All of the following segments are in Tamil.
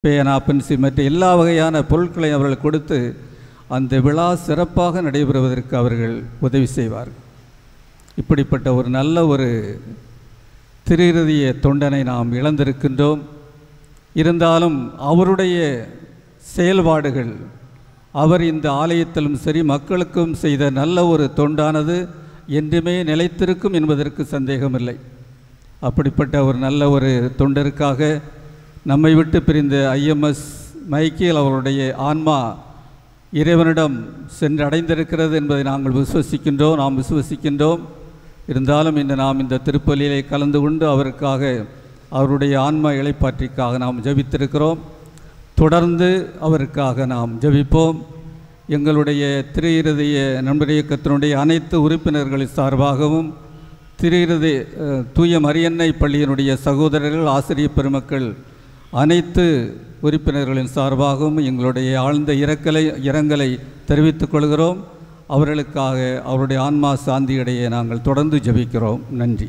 பேனா பென்சில் மற்ற எல்லா வகையான பொருட்களையும் அவர்கள் கொடுத்து அந்த விழா சிறப்பாக நடைபெறுவதற்கு அவர்கள் உதவி செய்வார்கள் இப்படிப்பட்ட ஒரு நல்ல ஒரு திருஇறுதிய தொண்டனை நாம் இழந்திருக்கின்றோம் இருந்தாலும் அவருடைய செயல்பாடுகள் அவர் இந்த ஆலயத்திலும் சரி மக்களுக்கும் செய்த நல்ல ஒரு தொண்டானது என்றுமே நிலைத்திருக்கும் என்பதற்கு சந்தேகமில்லை அப்படிப்பட்ட ஒரு நல்ல ஒரு தொண்டருக்காக நம்மை விட்டு பிரிந்த ஐஎம்எஸ் மைக்கேல் அவருடைய ஆன்மா இறைவனிடம் சென்று அடைந்திருக்கிறது என்பதை நாங்கள் விசுவசிக்கின்றோம் நாம் விசுவசிக்கின்றோம் இருந்தாலும் இன்று நாம் இந்த திருப்பலியிலே கலந்து கொண்டு அவருக்காக அவருடைய ஆன்மா இளைப்பாற்றிக்காக நாம் ஜெபித்திருக்கிறோம் தொடர்ந்து அவருக்காக நாம் ஜெபிப்போம் எங்களுடைய திரு இருதய நண்பர் இயக்கத்தினுடைய அனைத்து உறுப்பினர்களின் சார்பாகவும் திரு இருதய அஹ், தூய மரியன்னை பள்ளியினுடைய சகோதரர்கள் ஆசிரியர் பெருமக்கள் அனைத்து உறுப்பினர்களின் சார்பாகவும் எங்களுடைய ஆழ்ந்த இரக்கலை இரங்கலை தெரிவித்துக் கொள்கிறோம் அவர்களுக்காக அவருடைய ஆன்மா சாந்தியடைய நாங்கள் தொடர்ந்து ஜெபிக்கிறோம் நன்றி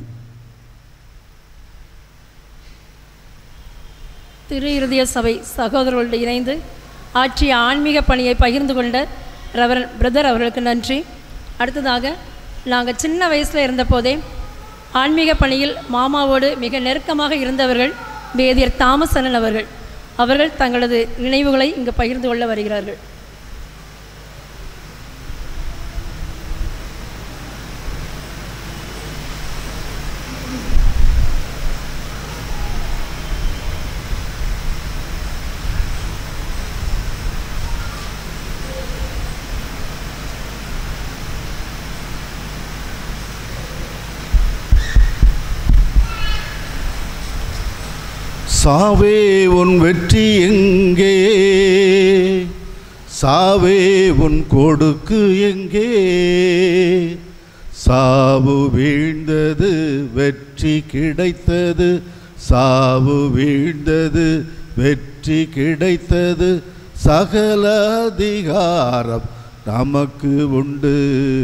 திரு இருதய சபை சகோதரர்களோடு இணைந்து ஆற்றிய ஆன்மீக பணியை பகிர்ந்து கொண்ட ரெவரன் பிரதர் அவர்களுக்கு நன்றி அடுத்ததாக நாங்கள் சின்ன வயசில் இருந்தபோதே ஆன்மீக பணியில் மாமாவோடு மிக நெருக்கமாக இருந்தவர்கள் வேதியர் தாமசனன் அவர்கள் அவர்கள் தங்களது நினைவுகளை இங்கு பகிர்ந்து கொள்ள வருகிறார்கள் சாவே உன் வெற்றி எங்கே சாவே உன் கொடுக்கு எங்கே சாவு வீழ்ந்தது வெற்றி கிடைத்தது சாவு வீழ்ந்தது வெற்றி கிடைத்தது சகல அதிகாரம் நமக்கு உண்டு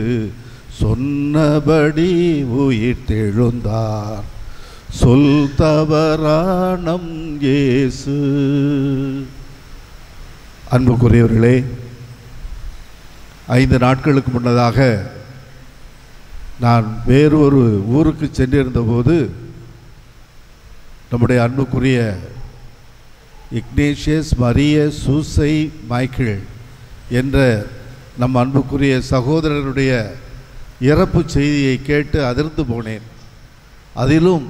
சொன்னபடி உயிர் தெழுந்தார் சொல் தவறானம் இயேசு அன்புக்குரியவர்களே ஐந்து நாட்களுக்கு முன்னதாக நான் வேறொரு ஊருக்கு சென்றிருந்தபோது நம்முடைய அன்புக்குரிய இக்னேஷியஸ் மரிய சூசை மைக்கிள் என்ற நம் அன்புக்குரிய சகோதரருடைய இறப்பு செய்தியை கேட்டு அதிர்ந்து போனேன் அதிலும்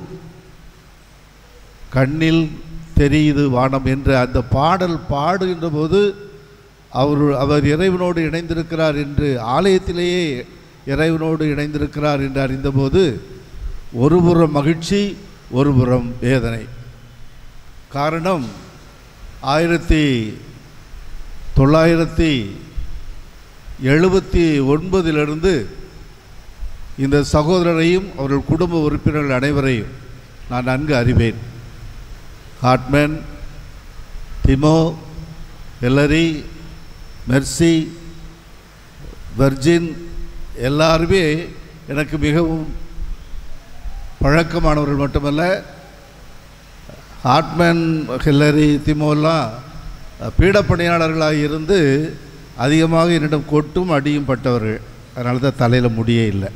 கண்ணில் தெரியுது வானம் என்ற அந்த பாடல் பாடுகின்ற போது அவர் அவர் இறைவனோடு இணைந்திருக்கிறார் என்று ஆலயத்திலேயே இறைவனோடு இணைந்திருக்கிறார் என்று அறிந்தபோது ஒரு புறம் மகிழ்ச்சி ஒரு புறம் வேதனை காரணம் ஆயிரத்தி தொள்ளாயிரத்தி எழுபத்தி ஒன்பதிலிருந்து இந்த சகோதரரையும் அவர்கள் குடும்ப உறுப்பினர்கள் அனைவரையும் நான் நன்கு அறிவேன் Hartman Timo Ellery Mercy Virgin எல்லாருமே எனக்கு மிகவும் பழக்கமானவர்கள் மட்டுமல்ல ஹார்ட்மேன் ஹில்லரி திமோலாம் பீடப்பணியாளர்களாக இருந்து அதிகமாக என்னிடம் கொட்டும் அடியும் பட்டவர்கள் அதனால தான் தலையில் முடியே இல்லை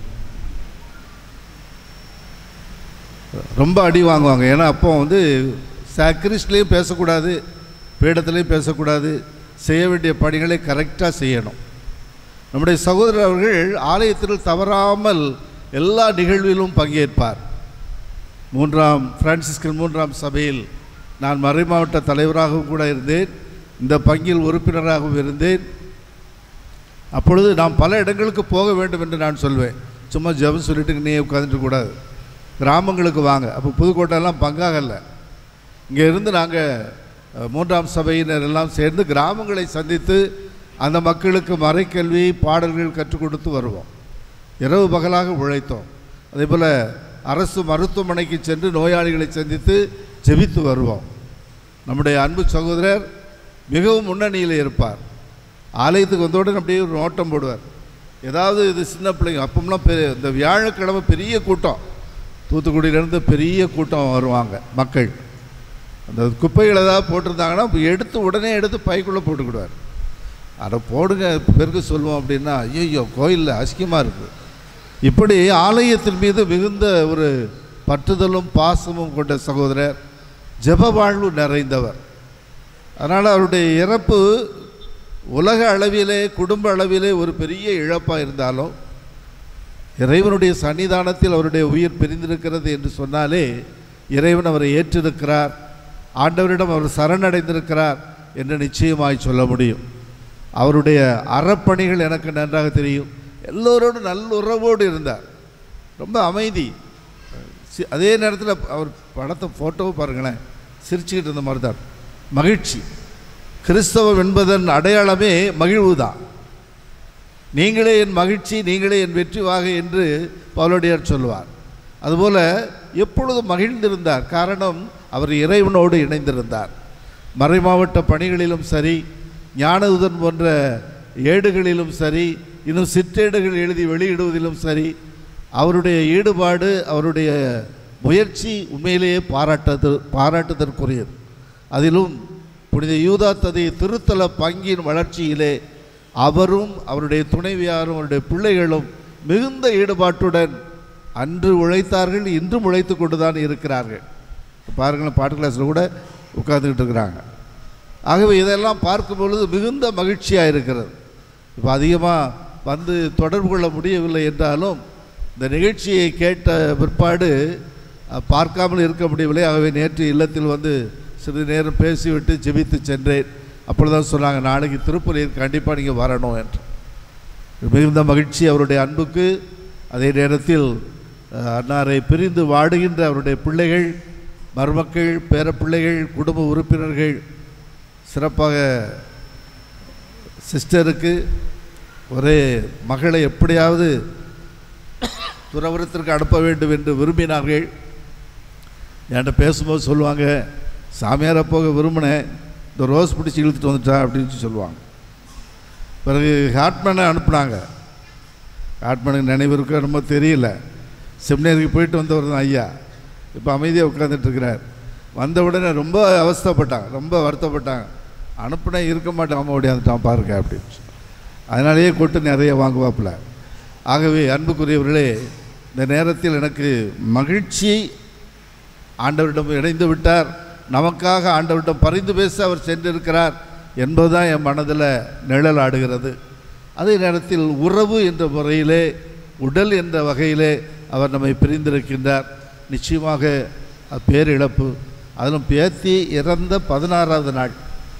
ரொம்ப அடி வாங்குவாங்க ஏன்னா அப்போ வந்து சாக்ரிஸ்ட்லேயும் பேசக்கூடாது பீடத்துலேயும் பேசக்கூடாது செய்ய வேண்டிய பணிகளை கரெக்டாக செய்யணும் நம்முடைய சகோதரர் அவர்கள் ஆலயத்தில் தவறாமல் எல்லா நிகழ்விலும் பங்கேற்பார் மூன்றாம் பிரான்சிஸ்கன் மூன்றாம் சபையில் நான் மறை மாவட்ட தலைவராகவும் கூட இருந்தேன் இந்த பங்கில் உறுப்பினராகவும் இருந்தேன் அப்பொழுது நாம் பல இடங்களுக்கு போக வேண்டும் என்று நான் சொல்வேன் சும்மா ஜெபம் சொல்லிட்டு நீ உட்காந்துட்டு கூடாது கிராமங்களுக்கு வாங்க அப்போ புதுக்கோட்டையெல்லாம் பங்காகல இங்கே இருந்து நாங்கள் மூன்றாம் சபையினர் எல்லாம் சேர்ந்து கிராமங்களை சந்தித்து அந்த மக்களுக்கு மறைக்கல்வி பாடல்கள் கற்றுக் கொடுத்து வருவோம் இரவு பகலாக உழைத்தோம் அதே போல் அரசு மருத்துவமனைக்கு சென்று நோயாளிகளை சந்தித்து ஜெபித்து வருவோம் நம்முடைய அன்பு சகோதரர் மிகவும் முன்னணியில் இருப்பார் ஆலயத்துக்கு வந்தவுடனே அப்படியே ஒரு நோட்டம் போடுவார் ஏதாவது இது சின்ன பிள்ளைங்க அப்போம்லாம் பெரிய இந்த வியாழக்கிழமை பெரிய கூட்டம் தூத்துக்குடியிலேருந்து பெரிய கூட்டம் வருவாங்க மக்கள் அந்த குப்பைகள் ஏதாவது போட்டிருந்தாங்கன்னா அப்ப எடுத்து உடனே எடுத்து பைக்குள்ளே போட்டுக்கிடுவார் அதை போடுங்க பிறகு சொல்லுவோம் அப்படின்னா ஐயோ கோயிலில் அசிங்கமாக இருக்குது இப்படி ஆலயத்தின் மீது மிகுந்த ஒரு பற்றுதலும் பாசமும் கொண்ட சகோதரர் ஜெப வாழ்வு நிறைந்தவர் அதனால் அவருடைய இறப்பு உலக அளவிலே குடும்ப அளவிலே ஒரு பெரிய இழப்பாக இருந்தாலும் இறைவனுடைய சன்னிதானத்தில் அவருடைய உயிர் பிரிந்திருக்கிறது என்று சொன்னாலே இறைவன் அவரை ஏற்றிருக்கிறார் ஆண்டவரிடம் அவர் சரணடைந்திருக்கிறார் என்று நிச்சயமாய் சொல்ல முடியும் அவருடைய அறப்பணிகள் எனக்கு நன்றாக தெரியும் எல்லோரோடும் நல்லுறவோடு இருந்தார் ரொம்ப அமைதி சி- அதே நேரத்தில் அவர் படத்தை ஃபோட்டோவை பாருங்களேன் சிரிச்சுக்கிட்டு இருந்த மாதிரி தான் மகிழ்ச்சி கிறிஸ்தவம் என்பதன் அடையாளமே மகிழ்வு தான் நீங்களே என் மகிழ்ச்சி நீங்களே என் வெற்றி வாகை என்று பவுலடியார் சொல்வார் அதுபோல எப்பொழுதும் மகிழ்ந்திருந்தார் காரணம் அவர் இறைவனோடு இணைந்திருந்தார் மறைமாவட்ட பணிகளிலும் சரி ஞானதுதன் போன்ற ஏடுகளிலும் சரி இன்னும் சிற்றேடுகள் எழுதி வெளியிடுவதிலும் சரி அவருடைய ஈடுபாடு அவருடைய முயற்சி உண்மையிலேயே பாராட்டது பாராட்டுதற்குரியது அதிலும் புனித யூதா ததை திருத்தல பங்கின் வளர்ச்சியிலே அவரும் அவருடைய துணைவியாரும் அவருடைய பிள்ளைகளும் மிகுந்த ஈடுபாட்டுடன் அன்று உழைத்தார்கள் இன்றும் உழைத்து கொண்டு தான் இருக்கிறார்கள் பாருங்களேன் பாட்டு கிளாஸில் கூட உட்கார்ந்துக்கிட்டு இருக்கிறாங்க ஆகவே இதெல்லாம் பார்க்கும் பொழுது மிகுந்த மகிழ்ச்சியாக இருக்கிறது இப்போ அதிகமாக வந்து தொடர்பு கொள்ள முடியவில்லை என்றாலும் இந்த நிகழ்ச்சியை கேட்ட பிற்பாடு அஹ், பார்க்காமல் இருக்க முடியவில்லை ஆகவே நேற்று இல்லத்தில் வந்து சிறிது நேரம் பேசிவிட்டு ஜெபித்து சென்றேன் அப்பொழுதுதான் சொன்னாங்க நாளைக்கு திருப்பலியில் கண்டிப்பாக நீங்கள் வரணும் என்று மிகுந்த மகிழ்ச்சி அவருடைய அன்புக்கு அதே நேரத்தில் அஹ், அன்னாரை பிரிந்து வாடுகின்ற அவருடைய பிள்ளைகள் மருமக்கள் பேரப்பிள்ளைகள் குடும்ப உறுப்பினர்கள் சிறப்பாக சிஸ்டருக்கு ஒரே மகளை எப்படியாவது துறவரத்திற்கு அனுப்ப வேண்டும் என்று விரும்பினார்கள் என்கிட்ட பேசும்போது சொல்லுவாங்க சாமியாரை போக விரும்பினேன் இந்த ரோஸ் பிடிச்சி இழுத்துட்டு வந்துட்டா அப்படின்னு சொல்லுவாங்க பிறகு ஹாட்மேனை அனுப்புனாங்க ஹாட்மேனுக்கு நினைவு இருக்கோ என்னமோ தெரியல செமினேருக்கு போயிட்டு வந்தவர் தான் ஐயா இப்போ அமைதியாக உட்கார்ந்துட்டு இருக்கிறார் வந்த உடனே ரொம்ப அவஸ்தைப்பட்டாங்க ரொம்ப வருத்தப்பட்டாங்க அனுப்புனே இருக்க மாட்டேன் அம்மா ஓடியாந்துட்டான் பாருங்க அப்படின்னு அதனாலேயே கொட்டு நிறைய வாங்குவாப்புல ஆகவே அன்புக்குரியவர்களே இந்த நேரத்தில் எனக்கு மகிழ்ச்சி ஆண்டவரிடம் இணைந்து விட்டார் நமக்காக ஆண்டவரிடம் பரிந்து பேச அவர் சென்றிருக்கிறார் என்பதுதான் என் மனதில் நிழல் ஆடுகிறது அதே நேரத்தில் உறவு என்ற முறையிலே உடல் என்ற வகையிலே அவர் நம்மை பிரிந்திருக்கின்றார் நிச்சயமாக அது பேரிழப்பு அதிலும் பேத்தி இறந்த பதினாறாவது நாள்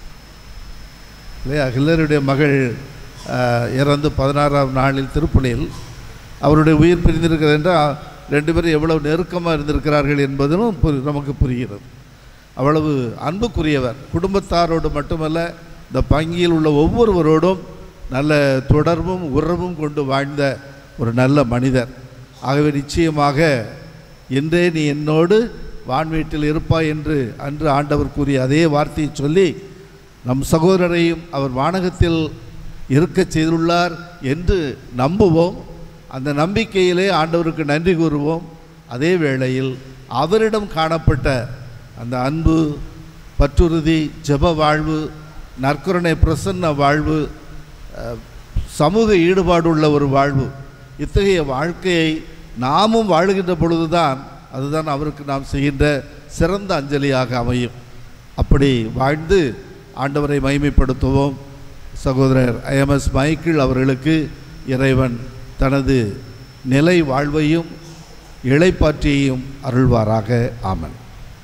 இல்லையா ஹில்லருடைய மகள் ஆஹ், இறந்து பதினாறாம் நாளில் திருப்பலியில் அவருடைய உயிர் பிரிந்திருக்கிறது என்றால் ரெண்டு பேரும் எவ்வளவு நெருக்கமாக இருந்திருக்கிறார்கள் என்பதும் புரி- நமக்கு புரிகிறது அவ்வளவு அன்புக்குரியவர் குடும்பத்தாரோடு மட்டுமல்ல இந்த பங்கியில் உள்ள ஒவ்வொருவரோடும் நல்ல தொடர்பும் உறவும் கொண்டு வாழ்ந்த ஒரு நல்ல மனிதர் ஆகவே நிச்சயமாக இன்றே நீ என்னோடு வான்வீட்டில் இருப்பாய் என்று அன்று ஆண்டவர் கூறிய அதே வார்த்தையை சொல்லி நம் சகோதரரையும் அவர் வானகத்தில் இருக்கச் செய்துள்ளார் என்று நம்புவோம் அந்த நம்பிக்கையிலே ஆண்டவருக்கு நன்றி கூறுவோம் அதே வேளையில் அவரிடம் காணப்பட்ட அந்த அன்பு பற்றுறுதி ஜெப வாழ்வு நற்கருணை பிரசன்ன வாழ்வு அஹ், சமூக ஈடுபாடுள்ள ஒரு வாழ்வு இத்தகைய வாழ்க்கையை நாமும் வாழுகின்ற பொழுதுதான் அதுதான் அவருக்கு நாம் செய்கின்ற சிறந்த அஞ்சலியாக அமையும் அப்படி வாழ்ந்து ஆண்டவரை மகிமைப்படுத்துவோம் சகோதரர் ஐஎம்எஸ் மைக்கிள் அவர்களுக்கு இறைவன் தனது நிலை வாழ்வையும் இளைப்பாற்றியையும் அருள்வாராக ஆமன்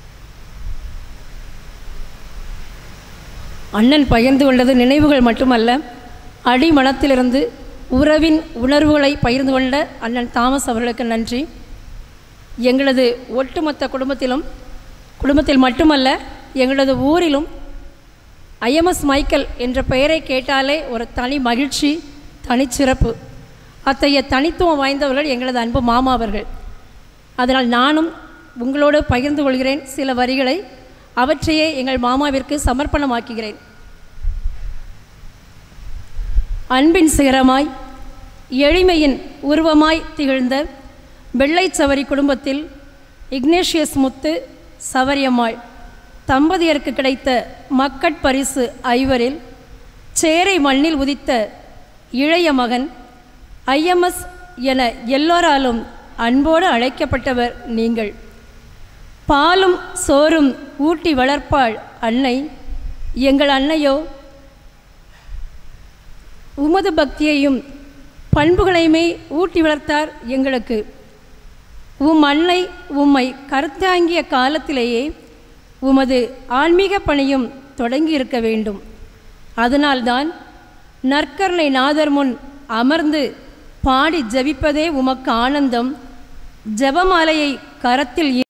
அண்ணன் பகிர்ந்து கொண்டது நினைவுகள் மட்டுமல்ல அடிமனத்திலிருந்து உறவின் உணர்வுகளை பகிர்ந்து கொண்ட அண்ணன் தாமஸ் அவர்களுக்கு நன்றி எங்களது ஒட்டுமொத்த குடும்பத்திலும் குடும்பத்தில் மட்டுமல்ல எங்களது ஊரிலும் ஐஎம்எஸ் மைக்கேல் என்ற பெயரை கேட்டாலே ஒரு தனி மகிழ்ச்சி தனிச்சிறப்பு அத்தகைய தனித்துவம் வாய்ந்தவர்கள் எங்களது அன்பு மாமா அவர்கள் அதனால் நானும் உங்களோடு பகிர்ந்து கொள்கிறேன் சில வரிகளை அவற்றையே எங்கள் மாமாவிற்கு சமர்ப்பணமாக்குகிறேன் அன்பின் சிகரமாய் எளிமையின் உருவமாய் திகழ்ந்த வெள்ளைச்சவரி குடும்பத்தில் இக்னேஷியஸ் முத்து சவரியம்மாள் தம்பதியருக்கு கிடைத்த மக்கட்பரிசு ஐவரில் சேரை மண்ணில் உதித்த இளைய மகன் ஐஎம்எஸ் என எல்லோராலும் அன்போடு அழைக்கப்பட்டவர் நீங்கள் பாலும் சோறும் ஊட்டி வளர்ப்பாள் அன்னை எங்கள் அன்னையோ உமது பக்தியையும் பண்புகளையுமே ஊட்டி வளர்த்தார் எங்களுக்கு உம் அன்னை உம்மை கருத்தாங்கிய காலத்திலேயே உமது ஆன்மீக பணியும் தொடங்கி இருக்க வேண்டும் அதனால்தான் நற்கருணை நாதர் முன் அமர்ந்து பாடி ஜெபிப்பதே உமக்கு ஆனந்தம் ஜெபமாலையை கரத்தில்